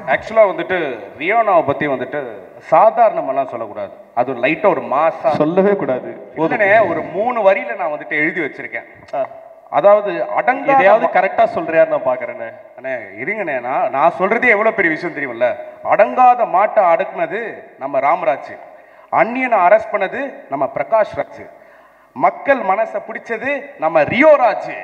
ஆக்சுவலாக வந்துட்டு ரியோனாவை பற்றி வந்துட்டு சாதாரணமெல்லாம் சொல்லக்கூடாது அது லைட்டாக ஒரு மாசா சொல்லவே கூடாது இல்லைண்ணே ஒரு மூணு வரியில நான் வந்துட்டு எழுதி வச்சிருக்கேன் அதாவது அடங்காத எதையாவது கரெக்டா சொல்றியான்னு நான் பாக்குறேனே அண்ணே இருங்கண்ணே நான் நான் சொல்றதே எவ்வளோ பெரிய விஷயம் தெரியுமில்ல அடங்காத மாட்டை அடக்குனது நம்ம ராமராஜ் அந்நியனை அரெஸ்ட் பண்ணது நம்ம பிரகாஷ் ராஜ் மக்கள் மனசை பிடிச்சது நம்ம ரியோராஜ்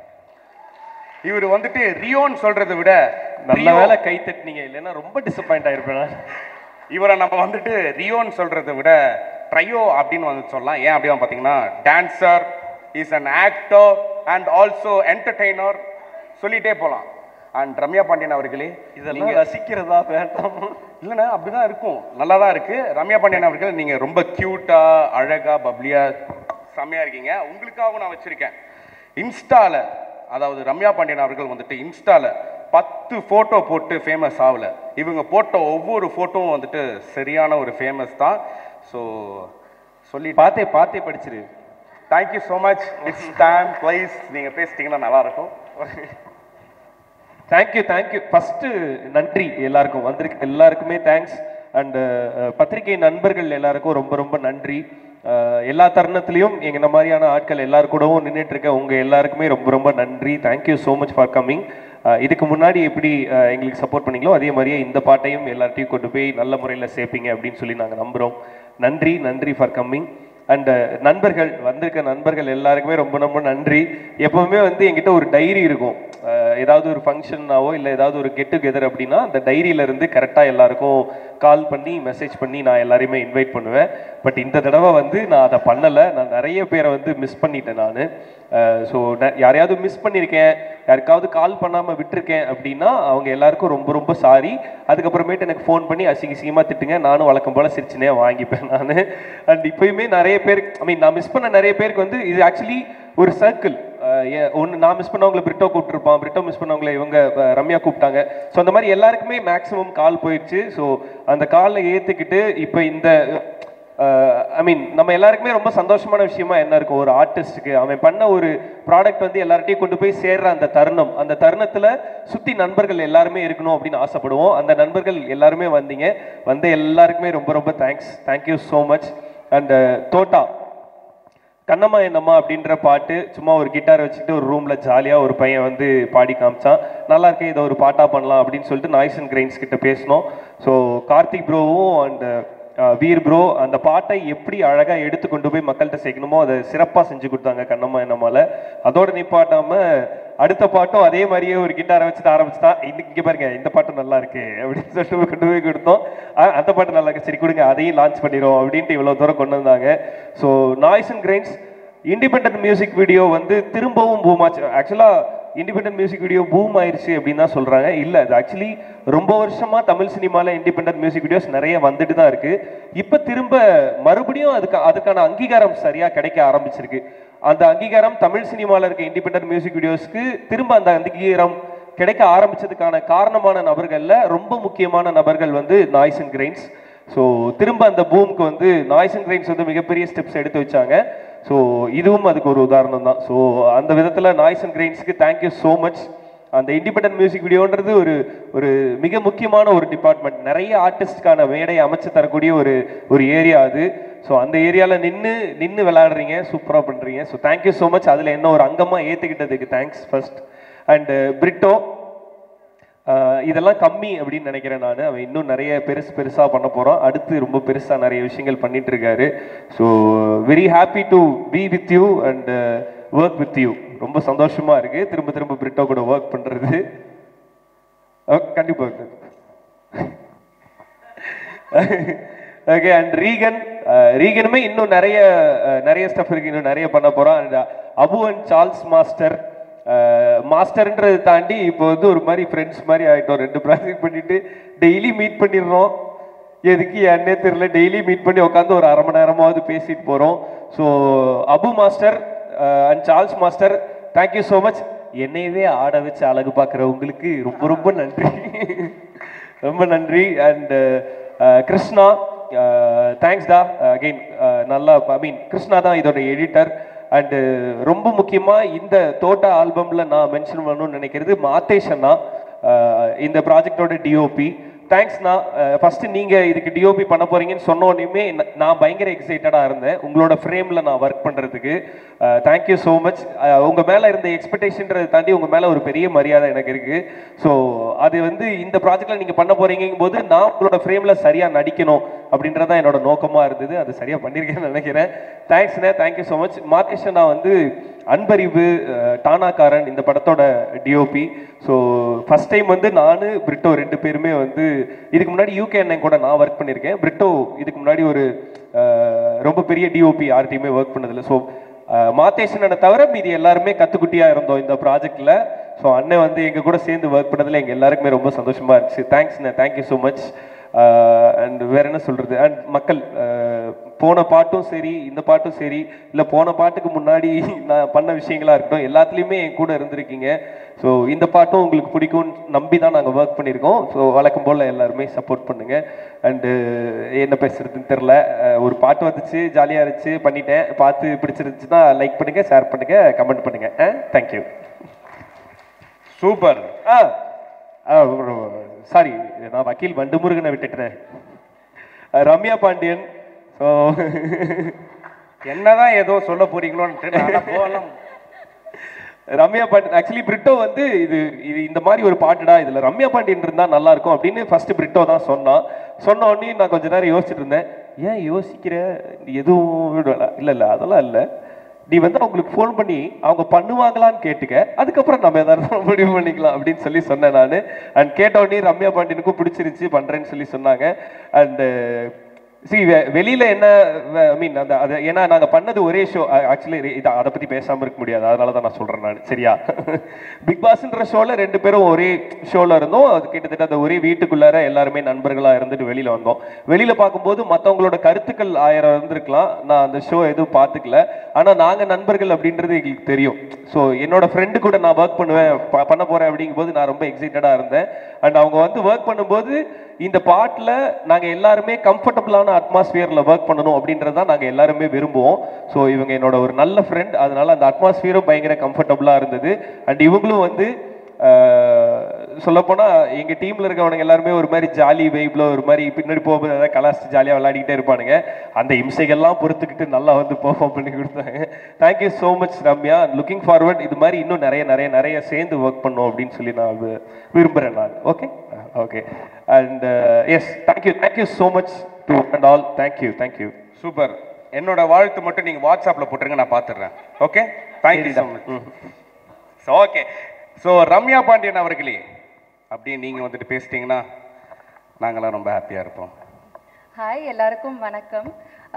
இவர் வந்துட்டு ரியோன்னு சொல்றதை விட நல்ல ரியோ- வேலை கை தட்டினீங்க இல்லைன்னா ரொம்ப டிசப்பாயிண்ட் ஆயிருப்பேன் நான். இவரை நம்ம வந்துட்டு ரியோன்னு சொல்றதை விட ட்ரையோ அப்படின்னு வந்து சொல்லலாம் ஏன் அப்படின்னு பார்த்தீங்கன்னா dancer is an actor and also entertainer சொல்லிட்டே போகலாம் அண்ட் ரம்யா பாண்டியன் அவர்களே இதெல்லாம் ரசிக்கிறதா வேண்டாம் இல்லைண்ணா அப்படிதான் இருக்கும் நல்லா தான் இருக்கு ரம்யா பாண்டியன் அவர்கள் நீங்க ரொம்ப கியூட்டா அழகா பப்ளியா செம்மையா இருக்கீங்க உங்களுக்காகவும் நான் வச்சிருக்கேன் இன்ஸ்டால அதாவது ரம்யா பாண்டியன் அவர்கள் வந்துட்டு இன்ஸ்டால பத்து போட்டோ போட்டு ஃபேமஸ் ஆகல இவங்க போட்ட ஒவ்வொரு போட்டோவும் வந்துட்டு சரியான ஒரு ஃபேமஸ் தான் ஸோ சொல்லி பார்த்தே பார்த்தே படிச்சிரு thank you so much it's time please நீங்க பேசிட்டீங்கன்னா நல்லா இருக்கும் தேங்க்யூ தேங்க்யூ ஃபஸ்ட்டு நன்றி எல்லாருக்கும் வந்திருக்க எல்லாருக்குமே தேங்க்ஸ் அண்டு பத்திரிகை நண்பர்கள் எல்லாருக்கும் ரொம்ப ரொம்ப நன்றி அஹ், எல்லா தருணத்துலையும் எங்க மாதிரியான ஆட்கள் எல்லாரு கூடவும் நின்றுட்டு இருக்க உங்க எல்லாருக்குமே ரொம்ப ரொம்ப நன்றி thank you so much for coming இதுக்கு முன்னாடி எப்படி அஹ், எங்களுக்கு சப்போர்ட் பண்ணீங்களோ அதே மாதிரியே இந்த பாட்டையும் எல்லார்ட்டையும் கொண்டு போய் நல்ல முறையில் சேர்ப்பீங்க அப்படின்னு சொல்லி நாங்கள் நம்புகிறோம் நன்றி நன்றி ஃபார் கம்மிங் அண்ட் நண்பர்கள் வந்திருக்க நண்பர்கள் எல்லாருக்குமே ரொம்ப ரொம்ப நன்றி எப்பவுமே வந்து என்கிட்ட ஒரு டைரி இருக்கும் அஹ் ஏதாவது ஒரு ஃபங்க்ஷன்னாவோ இல்லை ஏதாவது ஒரு கெட் டுகெதர் அப்படின்னா அந்த டைரியில இருந்து கரெக்டாக எல்லாருக்கும் கால் பண்ணி மெசேஜ் பண்ணி நான் எல்லாரையுமே இன்வைட் பண்ணுவேன் பட் இந்த தடவை வந்து நான் அதை பண்ணலை நான் நிறைய பேரை வந்து மிஸ் பண்ணிட்டேன் நான் ஸோ யாரையாவது மிஸ் பண்ணியிருக்கேன் யாருக்காவது கால் பண்ணாமல் விட்டுருக்கேன் அப்படின்னா அவங்க எல்லாருக்கும் ரொம்ப ரொம்ப சாரி அதுக்கப்புறமேட்டு எனக்கு ஃபோன் பண்ணி அசிங்க அசிங்கமாக திட்டுங்க நானும் வழக்கம் போல் சிரிச்சுனே வாங்கிப்பேன் நான் அண்ட் இப்போயுமே நிறைய பேர் ஐ மீன் நான் மிஸ் பண்ண நிறைய பேருக்கு வந்து இது ஆக்சுவலி ஒரு சர்க்கிள் ஒன்று நான் மிஸ் பண்ணவங்களை பிரிட்டோ கூப்பிட்டுருப்பான் பிரிட்டோ மிஸ் பண்ணவங்களை இவங்க அஹ், ரம்யா கூப்பிட்டாங்க ஸோ அந்த மாதிரி எல்லாருக்குமே மேக்ஸிமம் கால் போயிடுச்சு ஸோ அந்த காலை ஏற்றுக்கிட்டு இப்போ இந்த ஐ மீன் நம்ம எல்லாருக்குமே ரொம்ப சந்தோஷமான விஷயமா என்ன இருக்கும் ஒரு ஆர்டிஸ்ட்டுக்கு அவன் பண்ண ஒரு ப்ராடக்ட் வந்து எல்லார்ட்டையும் கொண்டு போய் சேர்ற அந்த தருணம் அந்த தருணத்தில் சுற்றி நண்பர்கள் எல்லாருமே இருக்கணும் அப்படின்னு ஆசைப்படுவோம் அந்த நண்பர்கள் எல்லாருமே வந்தீங்க வந்த எல்லாருக்குமே ரொம்ப ரொம்ப thanks thank you so much and Thotta Kannamma என்னம்மா அப்படின்ற பாட்டு சும்மா ஒரு கிட்டார் வச்சுக்கிட்டு ஒரு ரூம்ல ஜாலியா ஒரு பையன் வந்து பாடி காமிச்சான் நல்லா இருக்கே இதை ஒரு பாட்டா பண்ணலாம் அப்படின்னு சொல்லிட்டு நாய்ஸ் அண்ட் கிரைன்ஸ் கிட்ட பேசினோம் ஸோ கார்த்திக் ப்ரோவும் அண்ட் வீர் ப்ரோ அந்த பாட்டை எப்படி அழகா எடுத்து கொண்டு போய் மக்கள்கிட்ட சேர்க்கணுமோ அதை சிறப்பா செஞ்சு கொடுத்தாங்க கண்ணம்மா என்னம்மால அதோட நிப்பாட்டாம அடுத்த பாட்டும் அதே மாதிரியே ஒரு கிட்டாரை வச்சுட்டு ஆரம்பிச்சுட்டான் இன்னைக்கு இங்க பாருங்க இந்த பாட்டும் நல்லா இருக்கு அப்படின்னு சொல்லிட்டு போய் கொண்டு போய் கொடுத்தோம் அஹ் அந்த பாட்டு நல்லா இருக்கு சரி கொடுங்க அதையும் லான்ச் பண்ணிடுவோம் அப்படின்ட்டு இவ்வளவு தூரம் கொண்டு வந்தாங்க so Noise and Grains independent music video வந்து திரும்பவும் பூம் ஆச்சு ஆக்சுவலாக இண்டிபெண்டன்ட் மியூசிக் வீடியோ பூம் ஆயிருச்சு அப்படின்னு தான் சொல்றாங்க இல்லை அது ஆக்சுவலி ரொம்ப வருஷமா தமிழ் சினிமால இண்டிபெண்டன்ட் மியூசிக் வீடியோஸ் நிறைய வந்துட்டு தான் இருக்கு இப்போ திரும்ப மறுபடியும் அதுக்கு அதுக்கான அங்கீகாரம் சரியா கிடைக்க ஆரம்பிச்சிருக்கு அந்த அங்கீகாரம் தமிழ் சினிமால இருக்க இண்டிபெண்டன்ட் மியூசிக் வீடியோஸ்க்கு திரும்ப அந்த அங்கீகாரம் கிடைக்க ஆரம்பிச்சதுக்கான காரணமான நபர்கள்ல ரொம்ப முக்கியமான நபர்கள் வந்து நாய்ஸ் அண்ட் கிரைன்ஸ் ஸோ திரும்ப அந்த பூம்க்கு வந்து நாய்ஸ் அண்ட் கிரைன்ஸ் வந்து மிகப்பெரிய ஸ்டெப்ஸ் எடுத்து வச்சாங்க ஸோ இதுவும் அதுக்கு ஒரு உதாரணம் தான் ஸோ அந்த விதத்தில் நாய்ஸ் அண்ட் கிரைன்ஸ்க்கு தேங்க்யூ ஸோ மச் அந்த இண்டிபெண்டன்ட் மியூசிக் வீடியோன்றது ஒரு ஒரு மிக முக்கியமான ஒரு டிபார்ட்மெண்ட் நிறைய ஆர்டிஸ்ட்கான மேடை அமைச்சு தரக்கூடிய ஒரு ஒரு ஏரியா அது ஸோ அந்த ஏரியாவில் நின்று நின்று விளையாடுறீங்க சூப்பராக பண்ணுறீங்க ஸோ தேங்க்யூ ஸோ மச் அதில் என்ன ஒரு அங்கமாக ஏற்றுக்கிட்டதுக்கு தேங்க்ஸ் ஃபர்ஸ்ட் அண்ட் பிரிட்டோ ஆஹ் இதெல்லாம் கம்மி அப்படின்னு நினைக்கிறேன் நான் அவன் இன்னும் நிறைய பெருசு பெருசாக பண்ண போகிறான் அடுத்து ரொம்ப பெருசாக நிறைய விஷயங்கள் பண்ணிட்டு இருக்காரு so very happy to be with you and work with you ரொம்ப சந்தோஷமா இருக்கு திரும்ப திரும்ப பிரிட்டோ கூட ஒர்க் பண்ணுறது கண்டிப்பாக ஓகே அண்ட் ரீகன் ரீகனுமே இன்னும் நிறைய அஹ், நிறைய ஸ்டஃப் இருக்கு இன்னும் நிறைய பண்ண போறோம் and Abu and Charles master மாஸ்டர்ன்றதை தாண்டி இப்போ வந்து ஒரு மாதிரி ஃப்ரெண்ட்ஸ் மாதிரி ஆயிட்டோம் ரெண்டு ப்ராஜெக்ட் பண்ணிட்டு டெய்லி மீட் பண்ணிடுறோம் எதுக்கு என்னே தெரியல டெய்லி மீட் பண்ணி உட்காந்து ஒரு அரை மணி நேரமாவது பேசிட்டு போறோம் so Abu master and Charles master thank you so much என்னையவே ஆட வச்சு அழகு பார்க்குற உங்களுக்கு ரொம்ப ரொம்ப நன்றி ரொம்ப நன்றி அண்ட் கிருஷ்ணா தேங்க்ஸ் டா அகெயின் நல்லா ஐ மீன் கிருஷ்ணா தான் இதோட எடிட்டர் அண்டு ரொம்ப முக்கியமாக இந்த தோட்டா ஆல்பமில் நான் மென்ஷன் பண்ணணும்னு நினைக்கிறது மாத்தேஷ் அண்ணா அஹ், இந்த ப்ராஜெக்டோட டிஓபி தேங்க்ஸ்ண்ணா ஃபஸ்ட்டு நீங்கள் இதுக்கு டிஓபி பண்ண போகிறீங்கன்னு சொன்ன உடனேயுமே ந- நான் பயங்கர எக்ஸைட்டடாக இருந்தேன் உங்களோட ஃப்ரேமில் நான் ஒர்க் பண்ணுறதுக்கு தேங்க்யூ ஸோ மச் உங்கள் மேலே இருந்த எக்ஸ்பெக்டேஷன்றதை தாண்டி உங்கள் மேலே ஒரு பெரிய மரியாதை எனக்கு இருக்குது ஸோ அது வந்து இந்த ப்ராஜெக்டில் நீங்கள் பண்ண போகிறீங்கும் போது நான் உங்களோட ஃப்ரேமில் சரியாக நடிக்கணும் அப்படின்றது தான் என்னோட நோக்கமாக இருந்தது அது சரியாக பண்ணியிருக்கேன்னு நினைக்கிறேன் தேங்க்ஸ்ண்ணே தேங்க்யூ ஸோ மச் மார்கேஷன் நான் வந்து அன்பறிவு அஹ், டானாக்காரன் இந்த படத்தோட டிஓபி ஸோ ஃபர்ஸ்ட் டைம் வந்து நான் பிரிட்டோ ரெண்டு பேருமே வந்து இதுக்கு முன்னாடி யூகே அண்ணன் கூட நான் ஒர்க் பண்ணியிருக்கேன் பிரிட்டோ இதுக்கு முன்னாடி ஒரு அஹ், ரொம்ப பெரிய டிஓபி யார்ட்டையுமே ஒர்க் பண்ணதில்லை ஸோ மாத்தேஷனை தவிர மீதி எல்லாருமே கத்துக்குட்டியாக இருந்தோம் இந்த ப்ராஜெக்டில் ஸோ அண்ணன் வந்து எங்கள் கூட சேர்ந்து ஒர்க் பண்ணதில் எங்கள் எல்லாருக்குமே ரொம்ப சந்தோஷமாக இருந்துச்சு தேங்க்ஸ்ண்ணே தேங்க்யூ ஸோ மச் அண்ட் வேற என்ன சொல்றது அண்ட் மக்கள் அஹ், போன பாட்டும் சரி இந்த பாட்டும் சரி இல்லை போன பாட்டுக்கு முன்னாடி நான் பண்ண விஷயங்களா இருக்கட்டும் எல்லாத்துலேயுமே என் கூட இருந்திருக்கீங்க ஸோ இந்த பாட்டும் உங்களுக்கு பிடிக்கும்னு நம்பி தான் நாங்கள் ஒர்க் பண்ணியிருக்கோம் ஸோ வழக்கம் போல் எல்லாருமே சப்போர்ட் பண்ணுங்க அண்டு என்ன பேசுறதுன்னு தெரில ஒரு பாட்டு வந்துச்சு ஜாலியாக இருந்துச்சு பண்ணிட்டேன் பார்த்து பிடிச்சிருந்துச்சுன்னா லைக் பண்ணுங்க ஷேர் பண்ணுங்க கமெண்ட் பண்ணுங்க தேங்க்யூ சூப்பர் ஆ சாரி நான் வக்கீல் வண்டுமுருகனை விட்டுட்டேன் அஹ், ரம்யா பாண்டியன் ஸோ என்னதான் ஏதோ சொல்ல போறீங்களோன்ட்டு நான் போகலாம் ரம்யா பாண்டியன் ஆக்சுவலி பிரிட்டோ வந்து இது இது இந்த மாதிரி ஒரு பாட்டுடா இதுல ரம்யா பாண்டியன் இருந்தா நல்லா இருக்கும் அப்படின்னு ஃபர்ஸ்ட் பிரிட்டோ தான் சொன்னான் சொன்ன உடனே நான் கொஞ்ச நேரம் யோசிச்சுட்டு இருந்தேன் ஏன் யோசிக்கிற நீ எதுவும் விடல இல்ல இல்ல அதெல்லாம் இல்ல நீ வந்து அவங்களுக்கு ஃபோன் பண்ணி அவங்க பண்ணுவாங்களான்னு கேட்டுக்க அதுக்கப்புறம் நம்ம எதாவது முடிவு பண்ணிக்கலாம் அப்படின்னு சொல்லி சொன்னேன் நான் அண்ட் கேட்ட உடனே ரம்யா பாண்டியனுக்கும் பிடிச்சிருச்சு பண்றேன்னு சொல்லி சொன்னாங்க அண்ட் சி வெளியில என்ன ஐ மீன் அந்த அது ஏன்னா நாங்க பண்ணது ஒரே ஷோ ஆக்சுவலி இது அதை பத்தி பேசாம இருக்க முடியாது அதனால தான் நான் சொல்றேன் நான் சரியா பிக் பாஸ்ன்ற ஷோல ரெண்டு பேரும் ஒரே ஷோல இருந்தோம் அது கிட்டத்தட்ட அந்த ஒரே வீட்டுக்குள்ளார எல்லாருமே நண்பர்களா இருந்துட்டு வெளியில வந்தோம் வெளியில பார்க்கும்போது மத்தவங்களோட கருத்துக்கள் ஆயிரம் இருந்திருக்கலாம் நான் அந்த ஷோ எதுவும் பார்த்துக்கல ஆனா நாங்க நண்பர்கள் அப்படின்றது எங்களுக்கு தெரியும் ஸோ என்னோட ஃப்ரெண்டு கூட நான் ஒர்க் பண்ணுவேன் ப- பண்ண போறேன் அப்படிங்கும்போது நான் ரொம்ப எக்ஸைட்டடா இருந்தேன் அண்ட் அவங்க வந்து ஒர்க் பண்ணும்போது இந்த பாட்டில் நாங்கள் எல்லாருமே கம்ஃபர்டபுளான அட்மாஸ்பியரில் ஒர்க் பண்ணணும் அப்படின்றது தான் நாங்கள் எல்லாருமே விரும்புவோம் ஸோ இவங்க என்னோட ஒரு நல்ல ஃப்ரெண்ட் அதனால அந்த அட்மாஸ்பியரும் பயங்கர கம்ஃபர்டபுளாக இருந்தது அண்ட் இவங்களும் வந்து சொல்லப்போனால் எங்கள் டீமில் இருக்கவனுங்க எல்லாருமே ஒரு மாதிரி ஜாலி வைப்பில் ஒரு மாதிரி பின்னாடி போகும்போது ஏதாவது கலாச்சிட்டு ஜாலியாக விளையாடிக்கிட்டே இருப்பானுங்க அந்த இம்சைகள்லாம் பொறுத்துக்கிட்டு நல்லா வந்து பெர்ஃபார்ம் பண்ணி கொடுத்தாங்க thank you so much Ramya looking forward இது மாதிரி இன்னும் நிறைய நிறைய நிறைய சேர்ந்து ஒர்க் பண்ணோம் அப்படின்னு சொல்லி நான் வி- விரும்புகிறேன் நான் okay okay and yes thank you thank you so much to and all thank you thank you super என்னோட வாழ்த்து மட்டும் நீங்க வாட்ஸ்அப்ல போட்டுருங்க நான் பார்த்துடுறேன் okay thank you so much so okay so Ramya Pandian அவர்களே அப்படியே நீங்க வந்துட்டு பேசிட்டீங்கன்னா நாங்களாம் ரொம்ப ஹாப்பியா இருப்போம் ஹாய் எல்லாருக்கும் வணக்கம்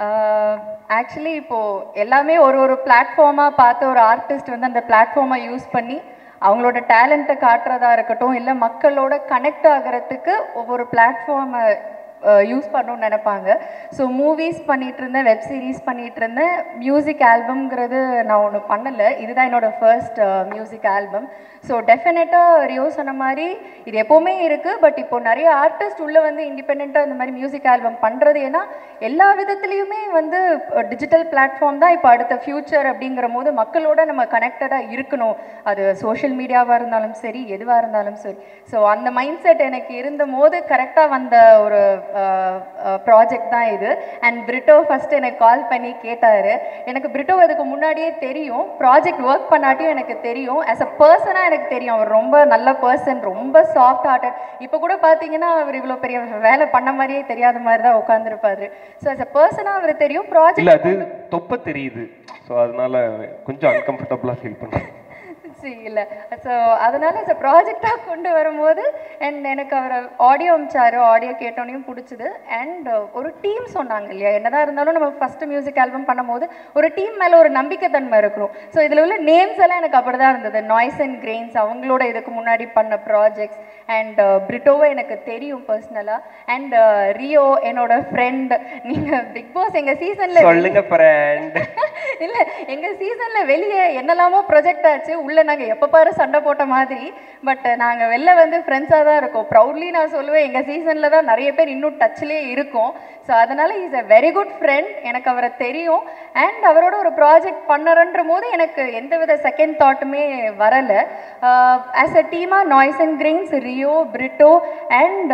ஆக்சுவலி இப்போ எல்லாமே ஒரு ஒரு பிளாட்ஃபார்மாக பார்த்து ஒரு ஆர்டிஸ்ட் வந்து அந்த பிளாட்ஃபார்மை யூஸ் பண்ணி அவங்களோட டேலண்ட்டை காட்டுறதா இருக்கட்டும் இல்லை மக்களோட கனெக்ட் ஆகிறதுக்கு ஒவ்வொரு பிளாட்ஃபார்மை யூஸ் பண்ணணும்னு நினைப்பாங்க ஸோ மூவிஸ் பண்ணிட்டு இருந்தேன் வெப் சீரிஸ் பண்ணிட்டு இருந்தேன் மியூசிக் ஆல்பம்ங்கிறது நான் ஒன்று பண்ணலை இதுதான் என்னோட ஃபர்ஸ்ட் மியூசிக் ஆல்பம் ஸோ டெஃபினட்டாக ரியோ சொன்ன மாதிரி இது எப்போவுமே இருக்குது பட் இப்போ நிறைய ஆர்டிஸ்ட் உள்ளே வந்து இண்டிபெண்ட்டாக இந்த மாதிரி மியூசிக் ஆல்பம் பண்ணுறது ஏன்னா எல்லா விதத்துலேயுமே வந்து டிஜிட்டல் பிளாட்ஃபார்ம் தான் இப்போ அடுத்த ஃப்யூச்சர் அப்படிங்கிற போது மக்களோட நம்ம கனெக்டடாக இருக்கணும் அது சோஷியல் மீடியாவாக இருந்தாலும் சரி எதுவாக இருந்தாலும் சரி ஸோ அந்த மைண்ட் செட் எனக்கு இருந்த போது கரெக்டாக வந்த ஒரு ப்ராஜெக்ட் தான் இது அண்ட் பிரிட்டோ ஃபஸ்ட்டு எனக்கு கால் பண்ணி கேட்டார் எனக்கு பிரிட்டோ அதுக்கு முன்னாடியே தெரியும் ப்ராஜெக்ட் ஒர்க் பண்ணாட்டியும் எனக்கு தெரியும் ஆஸ் அ பர்சனாக எனக்கு தெரியும் அவர் ரொம்ப நல்ல பர்சன் ரொம்ப சாஃப்ட் ஹார்ட்டட் இப்போ கூட பார்த்தீங்கன்னா அவர் இவ்வளோ பெரிய வேலை பண்ண மாதிரியே தெரியாத மாதிரி தான் உட்காந்துருப்பாரு ஸோ ஆஸ் அ பர்சனாக அவர் தெரியும் இல்லை ப்ராஜெக்ட் அது தொப்ப தெரியுது ஸோ அதனால கொஞ்சம் அன்கம்ஃபர்டபுளாக ஃபீல் பண்ணுறேன் சரி இல்லை ஸோ அதனால இந்த ப்ராஜெக்டாக கொண்டு வரும்போது அண்ட் எனக்கு அவர் ஆடியோ அமிச்சாரு ஆடியோ கேட்டோனையும் பிடிச்சிது அண்ட் ஒரு டீம் சொன்னாங்க இல்லையா என்னதான் இருந்தாலும் நம்ம ஃபர்ஸ்ட் மியூசிக் ஆல்பம் பண்ணும்போது ஒரு டீம் மேலே ஒரு நம்பிக்கைத்தன்மை இருக்கும் ஸோ இதில் உள்ள நேம்ஸ் எல்லாம் எனக்கு அப்படி தான் இருந்தது நாய்ஸ் அண்ட் கிரெயின்ஸ் அவங்களோட இதுக்கு முன்னாடி பண்ண ப்ராஜெக்ட்ஸ் அண்ட் பிரிட்டோவை எனக்கு தெரியும் பர்சனலாக அண்ட் ரியோ என்னோட ஃப்ரெண்ட் நீங்கள் பிக் பாஸ் எங்கள் சீசனில் சொல்லுங்க ஃப்ரெண்ட் இல்ல எங்க சீசன்ல வெளியே என்னெல்லாமோ ப்ரொஜெக்ட் ஆச்சு உள்ள நாங்க எப்ப பாரு சண்டை போட்ட மாதிரி பட் நாங்க வெளில வந்து ஃப்ரெண்ட்ஸாக தான் இருக்கோம் ப்ரௌட்லி நான் சொல்லுவேன் எங்க சீசன்ல தான் நிறைய பேர் இன்னும் டச்லேயே இருக்கும் ஸோ அதனால is a very good friend எனக்கு அவரை தெரியும் அண்ட் அவரோட ஒரு ப்ராஜெக்ட் பண்ணறன்ற போது எனக்கு எந்தவித செகண்ட் தாட்டுமே வரல ஆஸ் அ டீமா Noise and Grains Rio Brito and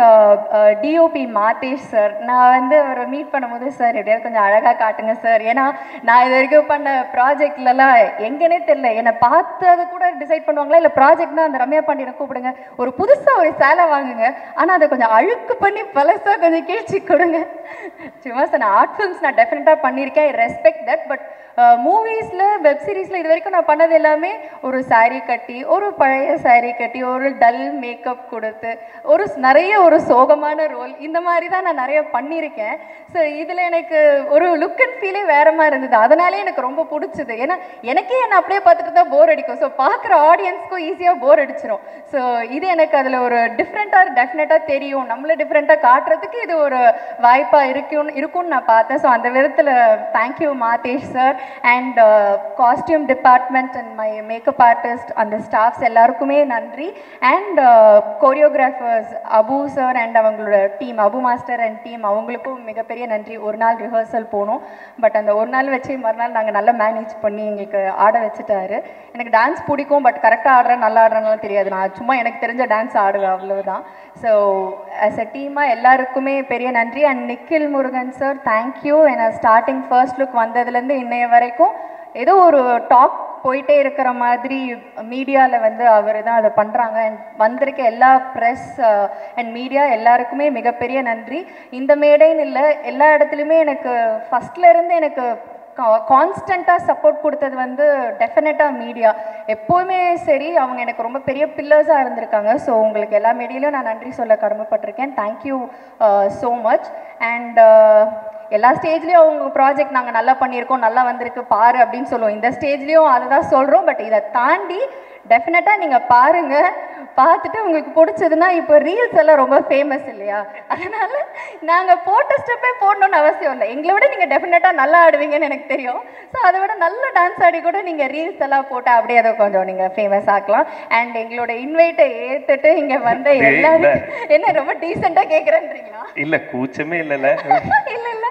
DOP Madhesh sir நான் வந்து அவரை மீட் பண்ணும்போது சார் எப்படியாவது கொஞ்சம் அழகாக காட்டுங்க சார் ஏன்னா நான் இது வரைக்கும் பண்ண ப்ராஜெக்ட்லலாம் எங்கன்னே தெரியல என்னை பார்த்தது கூட டிசைட் பண்ணுவாங்களா இல்லை ப்ராஜெக்ட்னா அந்த ரம்யா பாண்டியனை கூப்பிடுங்க ஒரு புதுசாக ஒரு சேலை வாங்குங்க ஆனால் அதை கொஞ்சம் அழுக்கு பண்ணி பழசாக கொஞ்சம் கிழிச்சு கொடுங்க சும்மா சார் நான் ஆர்ட் ஃபிலிம்ஸ் நான் டெஃபினட்டாக பண்ணியிருக்கேன் ரெஸ்பெக்ட் தட் பட் மூவிஸில் வெப் சீரிஸில் இது வரைக்கும் நான் பண்ணது எல்லாமே ஒரு saree கட்டி ஒரு பழைய saree கட்டி ஒரு டல் மேக்கப் கொடுத்து ஒரு ஸ்- நிறைய ஒரு சோகமான ரோல் இந்த மாதிரி தான் நான் நிறைய பண்ணியிருக்கேன் ஸோ இதில் எனக்கு ஒரு லுக் அண்ட் ஃபீலே வேற மாதிரி இருந்தது அதனாலே எனக்கு ரொம்ப பிடிச்சது ஏன்னா எனக்கே என்னை அப்படியே பார்த்துட்டு தான் போர் அடிக்கும் ஸோ பார்க்குற ஆடியன்ஸ்க்கும் ஈஸியாக போர் அடிச்சிரும் ஸோ இது எனக்கு அதில் ஒரு டிஃப்ரெண்ட்டாக டெஃபினட்டாக தெரியும் நம்மளை டிஃப்ரெண்ட்டாக காட்டுறதுக்கு இது ஒரு வாய்ப்பாக இருக்கும் இருக்கும்னு நான் பார்த்தேன் ஸோ அந்த விதத்தில் thank you Madhesh sir and costume department and my makeup artist அந்த ஸ்டாஃப்ஸ் எல்லாருக்குமே நன்றி and choreographers Abu sir and அவங்களோட team Abu master and team அவங்களுக்கும் மிகப்பெரிய நன்றி ஒரு நாள் ரிஹர்சல் போனோம் பட் அந்த ஒரு நாள் வச்சு மறுநாள் நாங்கள் நல்லா மேனேஜ் பண்ணி எங்களுக்கு ஆட வச்சுட்டாரு எனக்கு டான்ஸ் பிடிக்கும் பட் கரெக்டாக ஆடுறேன் நல்லா ஆடுறேனாலும் தெரியாது நான் சும்மா எனக்கு தெரிஞ்ச டான்ஸ் ஆடுவேன் அவ்வளவுதான் ஸோ ஆஸ் அ டீமாக எல்லாருக்குமே பெரிய நன்றி and Nikhil Murugan sir thank you என்ன ஸ்டார்டிங் ஃபர்ஸ்ட் லுக் வந்ததுலேருந்து இன்னைய வரைக்கும் ஏதோ ஒரு டாக் போயிட்டே இருக்கிற மாதிரி மீடியாவில் வந்து அவர் தான் அதை பண்ணுறாங்க அண்ட் வந்திருக்க எல்லா ப்ரெஸ் அண்ட் மீடியா எல்லாருக்குமே மிகப்பெரிய நன்றி இந்த மேடைன்னு இல்லை எல்லா இடத்துலையுமே எனக்கு ஃபஸ்ட்ல இருந்து எனக்கு கான்ஸ்டண்ட்டாக சப்போர்ட் கொடுத்தது வந்து டெஃபினட்டாக மீடியா எப்போவுமே சரி அவங்க எனக்கு ரொம்ப பெரிய பில்லர்ஸாக இருந்திருக்காங்க ஸோ உங்களுக்கு எல்லா மீடியிலும் நான் நன்றி சொல்ல கடமைப்பட்டிருக்கேன் தேங்க்யூ ஸோ மச் அண்ட் எல்லா ஸ்டேஜ்லேயும் அவங்க ப்ராஜெக்ட் நாங்கள் நல்லா பண்ணியிருக்கோம் நல்லா வந்திருக்கு பாரு அப்படின்னு சொல்லுவோம் இந்த ஸ்டேஜ்லேயும் அதை தான் சொல்கிறோம் பட் இதை தாண்டி டெஃபினட்டாக நீங்கள் பாருங்கள் பார்த்துட்டு உங்களுக்கு பிடிச்சதுன்னா இப்போ ரீல்ஸ் எல்லாம் ரொம்ப ஃபேமஸ் இல்லையா அதனால நாங்கள் போட்ட ஸ்டெப்பே போடணும்னு அவசியம் இல்லை எங்களை விட நீங்கள் டெஃபினட்டாக நல்லா ஆடுவீங்கன்னு எனக்கு தெரியும் ஸோ அதை விட நல்ல டான்ஸ் ஆடி கூட நீங்கள் ரீல்ஸ் எல்லாம் போட்டு அப்படியே அதை கொஞ்சம் நீங்கள் ஃபேமஸ் ஆக்கலாம் அண்ட் எங்களோட இன்வைட்டை ஏற்றுட்டு இங்கே வந்த டேய், எல்லாரும் என்ன ரொம்ப டீசெண்டாக கேட்குறேன்றீங்களா இல்ல கூச்சமே இல்லைல்ல இல்ல இல்ல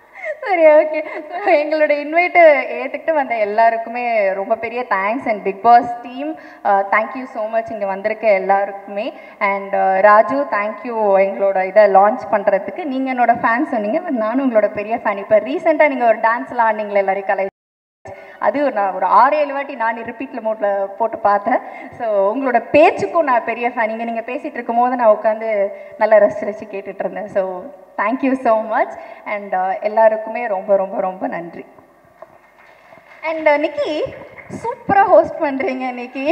சரி ஓகே ஸோ எங்களோட இன்வைட்டு ஏற்றுக்கிட்டு வந்த எல்லாருக்குமே ரொம்ப பெரிய thanks and Bigg Boss team thank you so much இங்கே வந்திருக்க எல்லாருக்குமே அண்ட் ராஜு தேங்க்யூ எங்களோட இதை லான்ச் பண்ணுறதுக்கு நீங்கள் என்னோட ஃபேன் சொன்னீங்க but நானும் உங்களோட பெரிய ஃபேன் இப்போ ரீசெண்டாக நீங்கள் ஒரு டான்ஸ்லாம் ஆடினீங்களே எல்லாரையும் கலை அது நான் ஒரு ஆறு ஏழு வாட்டி நான் ரிப்பீட்டில் மோட்டில் போட்டு பார்த்தேன் ஸோ உங்களோட பேச்சுக்கும் நான் பெரிய ஃபேன் நீங்கள் நீங்கள் பேசிகிட்டு இருக்கும் போது நான் உட்காந்து நல்லா ரசிச்சு ரசிச்சு கேட்டுட்டு இருந்தேன் so thank you so much and எல்லாருக்குமே ரொம்ப ரொம்ப ரொம்ப நன்றி அண்ட் நிக்கி சூப்பராக ஹோஸ்ட் பண்ணுறீங்க நிக்கி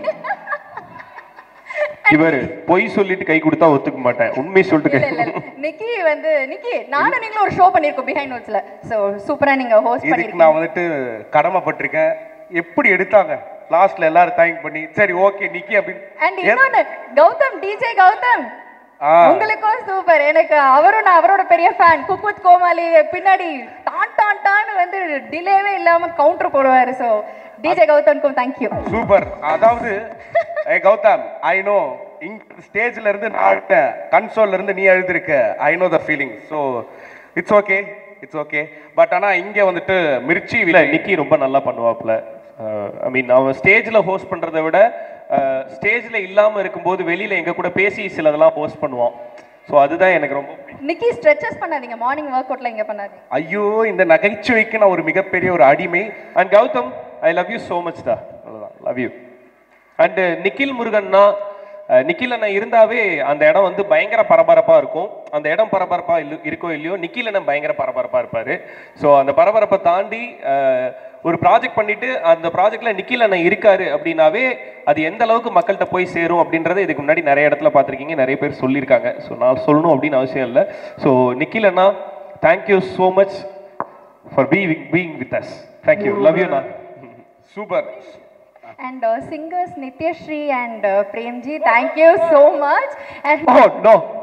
இவர் பொய் சொல்லிட்டு கை கொடுத்தா ஒத்துக்க மாட்டேன் உண்மை சொல்லிட்டு இல்ல கை இல்ல நிக்கி வந்து நிக்கி நானும் நீங்களும் ஒரு ஷோ பண்ணியிருக்கோம் பிஹைண்ட் நோட்ஸ்ல ஸோ சூப்பராக நீங்கள் ஹோஸ்ட் இதுக்கு பண்ணியிருக்கீங்க நான் வந்துட்டு கடமைப்பட்டிருக்கேன் எப்படி எடுத்தாங்க லாஸ்ட்ல எல்லாரும் தேங்க் பண்ணி சரி ஓகே நிக்கி அண்ட் அப்படின்னு இன்னொன்னு கௌதம் டிஜே கௌதம் ஆ. உங்களுக்கும் சூப்பர் எனக்கு அவரும் நான் அவரோட பெரிய ஃபேன் குக் வித் கோமாளி பின்னாடி டான் டான் டான்னு வந்து டிலேவே இல்லாம கவுண்டர் போடுவாரு ஸோ டிஜே கௌதம்க்கும் தேங்க்யூ சூப்பர் அதாவது ஏ கௌதம் ஐ நோ இங்க ஸ்டேஜ்ல இருந்து நான் கன்சோல்ல இருந்து நீ எழுதிருக்க I know the feeling so it's okay it's okay but ஆனா இங்க வந்துட்டு மிர்ச்சி இல்ல விலை நிக்கி ரொம்ப நல்லா பண்ணுவாப்ல ஐ மீன் அவன் ஸ்டேஜ்ல ஹோஸ்ட் பண்றதை விட ஸ்டேஜ்ல இல்லாம இருக்கும்போது வெளியில எங்க கூட பேசி சிலதெல்லாம் ஹோஸ்ட் பண்ணுவான் ஸோ அதுதான் எனக்கு ரொம்ப பிடிக்கும். நிக்கி ஸ்ட்ரெச்சஸ் பண்ணாதீங்க மார்னிங் ஒர்க் அவுட்ல இங்க பண்ணாதீங்க ஐயோ இந்த நகைச்சுவைக்கு நான் ஒரு மிகப்பெரிய ஒரு அடிமை and Gautham I love you so much டா அவ்வளோதான் லவ் யூ அண்டு நிக்கில் முருகன்னா அஹ், நிக்கில் அண்ணன் இருந்தாவே அந்த இடம் வந்து பயங்கர பரபரப்பா இருக்கும் அந்த இடம் பரபரப்பா இல்ல இருக்கோ இல்லையோ நிக்கில் அண்ணன் பயங்கர பரபரப்பா இருப்பாரு ஸோ அந்த பரபரப்பை தாண்டி அஹ், ஒரு ப்ராஜெக்ட் பண்ணிட்டு அந்த ப்ராஜெக்ட்ல நிக்கில் அண்ணன் இருக்காரு அப்படின்னாவே அது எந்த அளவுக்கு மக்கள்கிட்ட போய் சேரும் அப்படின்றத இதுக்கு முன்னாடி நிறைய இடத்துல பார்த்துருக்கீங்க நிறைய பேர் சொல்லியிருக்காங்க ஸோ நான் சொல்லணும் அப்படின்னு அவசியம் இல்லை ஸோ நிக்கில் அண்ணா thank you so much for be being with us thank you love you நான் super And uh, singers Nityashree and uh, Premji, thank you so much. And Oh, no.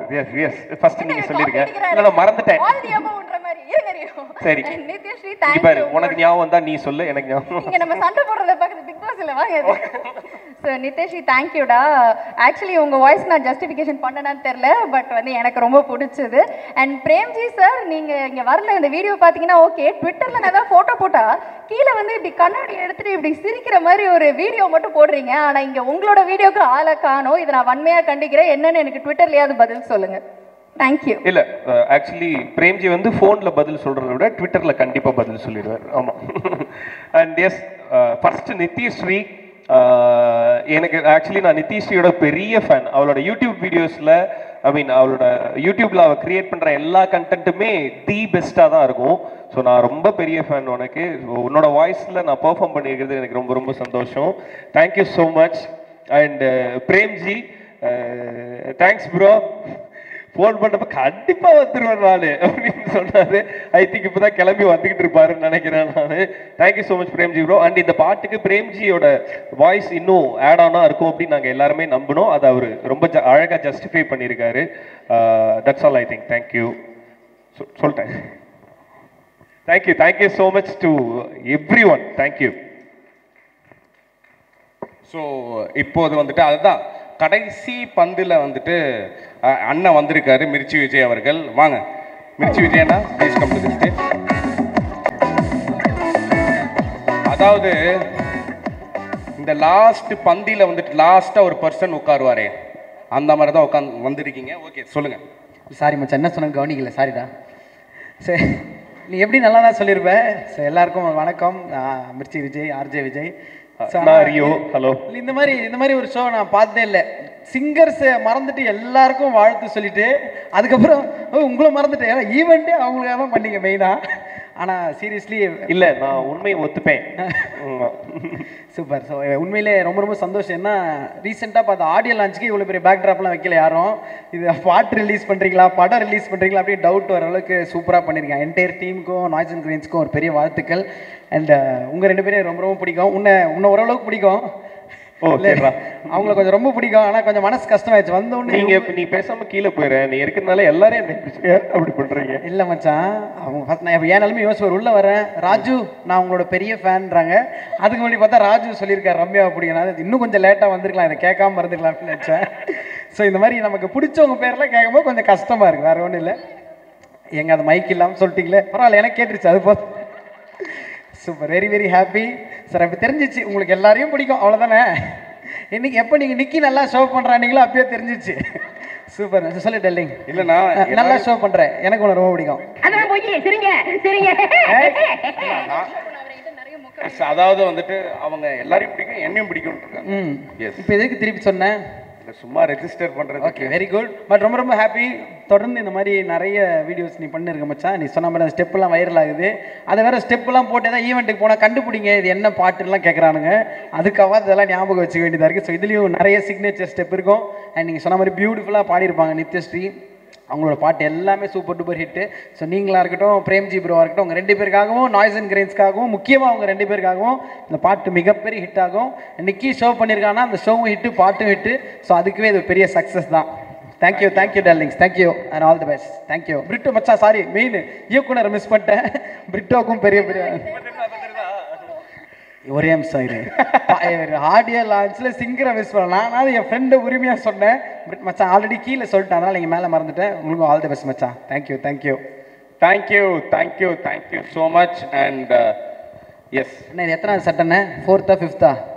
Yes yes first நீங்க சொல்லிருங்க இல்ல நான் மறந்துட்டேன் ஆல் தி அபவ்ன்ற மாதிரி இருங்க Rio சரி. நித்யஸ்ரீ இங்க பாரு தேங்க் உனக்கு ஞாபகம் வந்தா நீ சொல்லு எனக்கு ஞாபகம் இங்க நம்ம சண்டை போடுறத பார்க்குறது பிக் பாஸ் இல்ல வாங்க ஸோ நிதேஷி தேங்க்யூடா ஆக்சுவலி உங்க வாய்ஸ் நான் ஜஸ்டிஃபிகேஷன் பண்ணனான்னு தெரியல பட் வந்து எனக்கு ரொம்ப பிடிச்சது அண்ட் பிரேம்ஜி சார் நீங்க இங்க வரல இந்த வீடியோ பாத்தீங்கன்னா ஓகே ட்விட்டர்ல நான் ஏதாவது போட்டோ போட்டா கீழே வந்து இப்படி கண்ணாடி எடுத்துட்டு இப்படி சிரிக்கிற மாதிரி ஒரு வீடியோ மட்டும் போடுறீங்க ஆனா இங்க உங்களோட வீடியோக்கு ஆளை காணோம் இதை நான் வன்மையா கண்டிக்கிறேன் என்னன்னு எனக்கு ட்விட்டர்லயாவது பதில் சொல்லுங்க தேங்க்யூ இல்ல ஆக்சுவலி பிரேம்ஜி வந்து ஃபோன்ல பதில் சொல்றதை விட ட்விட்டர்ல கண்டிப்பா பதில் சொல்லிடுவார் ஆமா அண்ட் எஸ் ஃபர்ஸ்ட் நித்யஸ்ரீ அஹ், எனக்கு ஆக்சுவலி நான் நித்யஸ்ரீயோட பெரிய ஃபேன் அவளோட யூடியூப் வீடியோஸ்ல ஐ மீன் அவளோட யூடியூப்ல அவ கிரியேட் பண்ற எல்லா கண்டென்ட்டுமே தி பெஸ்ட்டாக தான் இருக்கும் ஸோ நான் ரொம்ப பெரிய ஃபேன் உனக்கு So, உன்னோட வாய்ஸ்ல நான் பெர்ஃபார்ம் பண்ணியிருக்கிறது எனக்கு ரொம்ப ரொம்ப சந்தோஷம் thank you so much and Premji thanks bro phone பண்ணப்ப கண்டிப்பா வந்துருவேன் நானு அப்படின்னு சொன்னாரு ஐ திங்க் இப்பதான் கிளம்பி வந்துகிட்டு இருப்பாருன்னு நினைக்கிறேன் நானு thank you so much Premji bro and இந்த பாட்டுக்கு பிரேம்ஜியோட வாய்ஸ் இன்னும் ஆட் ஆனா இருக்கும் அப்படின்னு நாங்க எல்லாருமே நம்பினோம் அதை அவர் ரொம்ப ஜ- அழகா ஜஸ்டிஃபை பண்ணியிருக்காரு that's all I think thank you சொல்லிட்டேன் thank you thank you so much to everyone thank you so இப்போது வந்துட்டு அதுதான் கடைசி பந்தில் வந்துட்டு அஹ், அண்ணன் வந்திருக்காரு மிர்ச்சி விஜய் அவர்கள் வாங்க மிர்ச்சி விஜயண்ணா please come to the stage அதாவது இந்த லாஸ்ட் பந்தியில் வந்துட்டு லாஸ்ட்டாக ஒரு பர்சன் உட்காருவாரே அந்த மாதிரி தான் உட்காந்து வந்திருக்கீங்க ஓகே சொல்லுங்கள் சாரி மச்சான் என்ன சொன்ன கவனிக்கல சாரிடா சரி நீ எப்படி நல்லா தான் சொல்லியிருப்ப ஸோ எல்லாருக்கும் வணக்கம் நான் மிர்ச்சி விஜய் ஆர்ஜே விஜய் So, நான் ரியோ ஹலோ இல்ல, இந்த மாதிரி இந்த மாதிரி ஒரு ஷோ நான் பார்த்ததே இல்லை சிங்கர்ஸை மறந்துட்டு எல்லாருக்கும் வாழ்த்து சொல்லிட்டு அதுக்கப்புறம் ஓ, உங்களை மறந்துட்டு ஏன்னா ஈவெண்ட்டே அவங்களுக்காக தான் பண்ணீங்க மெயினாக ஆனால் சீரியஸ்லி இல்ல நான் உண்மையை ஒத்துப்பேன் ஆமா. சூப்பர் ஸோ உண்மையிலே ரொம்ப ரொம்ப சந்தோஷம் என்ன ரீசெண்டாக பார்த்த ஆடியோ லான்ச்சுக்கு இவ்வளோ பெரிய பேக்ட்ராப்லாம் வைக்கல யாரும் இது பாட்டு ரிலீஸ் பண்ணுறீங்களா படம் ரிலீஸ் பண்ணுறீங்களா அப்படியே டவுட் வர அளவுக்கு சூப்பராக பண்ணியிருக்கேன் என்டையர் டீமுக்கும் நாய்ஸ் அண்ட் கிரீன்ஸ்க்கும் ஒரு பெரிய வாழ்த்துக்கள் அண்ட் உங்கள் ரெண்டு பேரையும் ரொம்ப ரொம்ப பிடிக்கும் உன்னை உன்னை ஓரளவுக்கு பிடிக்கும் ஓ இல்ல, சரிடா அவங்கள கொஞ்சம் ரொம்ப பிடிக்கும் ஆனால் கொஞ்சம் மனசு கஷ்டமாயிடுச்சு வந்த உடனே நீங்க இப்ப நீ பேசாம கீழே போயிரு நீ இருக்கிறதுனால எல்லாரையும் என்னை பிடிச்சு ஏன் அப்படி பண்றீங்க இல்லை மச்சான் அவங்க first நான் இப்போ ஏன் நிலமே யோசிப்பார் உள்ளே வரேன் ராஜு நான் உங்களோட பெரிய ஃபேன்றாங்க அதுக்கு முன்னாடி பார்த்தா ராஜு சொல்லியிருக்காரு ரம்யா அப்படிங்க நான் இன்னும் கொஞ்சம் லேட்டாக வந்திருக்கலாம் இதை கேட்காம இருந்துக்கலாம் அப்படின்னு நினச்சேன் ஸோ இந்த மாதிரி நமக்கு பிடிச்சவங்க பேர்லாம் கேட்கும்போது கொஞ்சம் கஷ்டமாக இருக்குது வேறு ஒன்றும் இல்லை எங்க அது மைக் இல்லாமல் சொல்லிட்டீங்களே பரவாயில்ல எனக்கு கேட்டுருச்சு அது போதும் super very very happy sir அப்போ தெரிஞ்சிச்சு உங்களுக்கு எல்லாரையும் பிடிக்கும் அவ்வளோதானே இன்னைக்கு எப்போ நீங்கள் நிக்கி நல்லா ஷோ பண்ணுறானீங்களோ அப்பயே தெரிஞ்சிச்சு சூப்பர் சொல்லு டெல்லிங் இல்லைண்ணா நல்லா ஷோ பண்றேன் எனக்கு உன்னை ரொம்ப பிடிக்கும் அதான் போய் சிரிங்க சிரிங்க அதாவது வந்துட்டு அவங்க எல்லாரையும் பிடிக்கும் என்னையும் பிடிக்கும் இருக்காங்க ம் எஸ் இப்போ எதுக்கு திருப்பி சொன்னேன் சும்மா ரெஜிஸ்டர் பண்ணுறது ஓகே வெரி குட் பட் ரொம்ப ரொம்ப ஹாப்பி தொடர்ந்து இந்த மாதிரி நிறைய வீடியோஸ் நீ பண்ணிருக்க மச்சான் நீ சொன்ன மாதிரி அந்த ஸ்டெப்லாம் வைரல் ஆகுது அதை வேற ஸ்டெப்லாம் போட்டு ஏதாவது ஈவெண்ட்டுக்கு போனால் கண்டுபிடிங்க இது என்ன பாட்டுலாம் கேட்குறானுங்க அதுக்காக இதெல்லாம் ஞாபகம் வச்சுக்க வேண்டியதாக இருக்குது ஸோ இதுலேயும் நிறைய சிக்னேச்சர் ஸ்டெப் இருக்கும் அண்ட் நீங்கள் சொன்ன மாதிரி பியூட்டிஃபுல்லாக பாடியிருப்பாங்க நித்யஸ்ரீ அவங்களோட பாட்டு எல்லாமே சூப்பர் டூப்பர் ஹிட்டு ஸோ நீங்களா இருக்கட்டும் பிரேம்ஜி ப்ரோவாக இருக்கட்டும் உங்கள் ரெண்டு பேருக்காகவும் நாய்ஸ் அண்ட் கிரெயின்ஸ்க்காகவும் முக்கியமாக அவங்க ரெண்டு பேருக்காகவும் இந்த பாட்டு மிகப்பெரிய ஹிட் ஆகும் நிக்கி ஷோ பண்ணியிருக்காங்கன்னா அந்த ஷோவும் ஹிட்டு பாட்டும் ஹிட்டு ஸோ அதுக்குவே இது பெரிய சக்ஸஸ் தான் thank you thank you darlings thank you and all the best thank you Britto மச்சா சாரி மெயின் இயக்குனர் மிஸ் பண்ணிட்டேன் பிரிட்டோக்கும் பெரிய பெரிய ஒரே நிமிஷம் இரு ஆடியோ லான்ச்சில் சிங்கரை மிஸ் பண்ணலாம் நான் என் ஃப்ரெண்டை உரிமையாக சொன்னேன் பட் மச்சான் ஆல்ரெடி கீழே சொல்லிட்டேன் அதனால் நீங்கள் மேலே மறந்துட்டேன் உங்களுக்கும் ஆல் தி பெஸ்ட் மச்சான் thank you thank you thank you thank you thank you so much and yes என்ன இது எத்தனாவது சட்டண்ணே ஃபோர்த்தா ஃபிஃப்த்தா